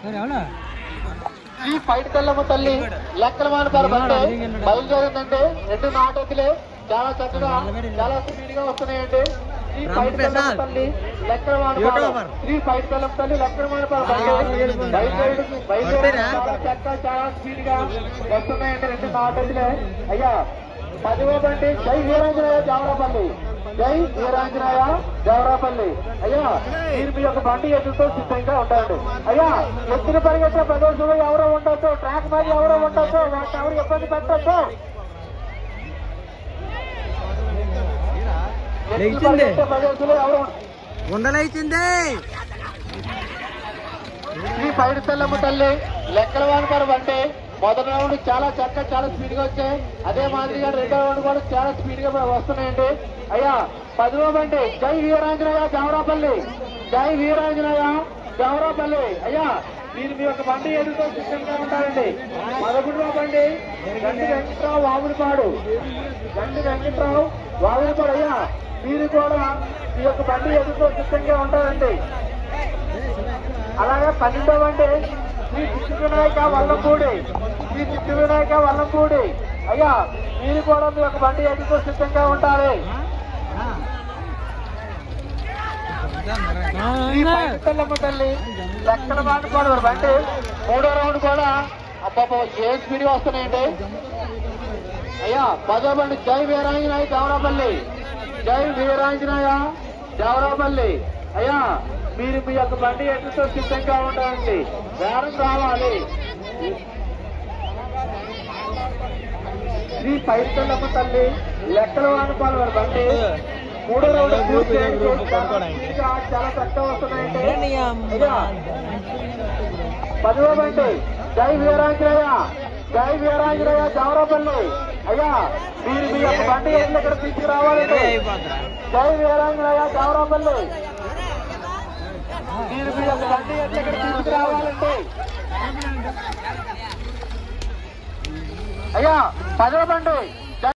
ఈ ఫైట్ తెల్లమ్మ తల్లి లెక్కల మానపారు బండి బయలుదేరిందండి రెండు నాటకులే చాలా చక్కగా చాలా స్పీడ్ గా వస్తున్నాయండి ఈ ఫైట్ తెల్లమ్మ తల్లి లెక్కల మానపారు ఈ ఫైట్ తెల్లమ్మ తల్లి లెక్కల మానపారు బండి బయలుదేరి బయలుదేరి చాలా చక్కగా చాలా స్పీడ్ గా వస్తున్నాయండి రెండు నాటకులే అయ్యా పదివ బండి జై వీరాంజనేయ జావరాపల్లి జై వీరాంజనేయ దేవరాపల్లి అయ్యా మీరు మీ యొక్క బండి ఎదురుతో సిద్ధంగా ఉండండి అయ్యా ఎత్తున పరిగెట్టే ప్రదేశంలో ఎవరో ఉండొచ్చు ట్రాక్ మీద ఎవరో ఉండొచ్చు వాటిని ఎవరు ఇబ్బంది పెట్టచ్చు ఎత్తున పరిగెట్టే ప్రదేశంలో ఎవరు ఉండలేచింది ఈ పైడి తెల్లమ్మ తల్లి లెక్కల వానపరం అంటే మొదటి రౌండ్ చాలా చక్క చాలా స్పీడ్ గా వచ్చాయి అదే మాదిరిగా రెండో రౌండ్ కూడా చాలా స్పీడ్ గా వస్తున్నాయండి అయ్యా పదివ బండి జై వీరాంజనేయ జావరాపల్లి జై వీరాంజనేయ జావరాపల్లి అయ్యా మీరు మీ యొక్క బండి ఎదురుతో సిద్ధంగా ఉంటారండి పదకొండవ బండి గండి వెంకట్రావు వాముడిపాడు గండి వెంకట్రావు వాముడిపాడు అయ్యా మీరు కూడా మీ యొక్క బండి ఎదురుతో సిద్ధంగా ఉంటారండి అలాగే పన్నెండవ అంటే శ్రీ సిద్ధి వినాయక వల్లంపూడి శ్రీ సిద్ధి వినాయక వల్లంపూడి అయ్యా మీరు కూడా మీ యొక్క బండి ఎదుగుతూ సిద్ధంగా ఉంటారు శ్రీ పైడితల్లమ్మ తల్లి లక్షణ మాట కూడా బండి మూడో రౌండ్ కూడా అబ్బాబా ఏ స్పీడ్ వస్తున్నాయండి అయ్యా పదో బండి జై వీరాంజనేయ దేవరాపల్లి జై వీరాంజనేయ దేవరాపల్లి అయ్యా మీరు మీ యొక్క బండి ఎటుతో సిద్ధంగా ఉండాలండి వేరం రావాలి శ్రీ పైతల్లమ్మ తల్లి లెక్కల వానపాల వారి బండి మూడో రౌండ్ పూర్తి అయింది. చాలా స్పీడ్గా చాలా చక్కగా వస్తున్నాయండి అయ్యా పదవ బండి జై వీరాంజనేయ జై వీరాంజనేయ జావరాపల్లి అయ్యా మీరు మీ యొక్క బండి ఎట్ల ఇక్కడ తీసుకురావాలండి జై వీరాంజనేయ జావరాపల్లి మీరు మీ యొక్క బండి ఎట్ల ఇక్కడ తీసుకురావాలండి అయ్యా పదవ బండి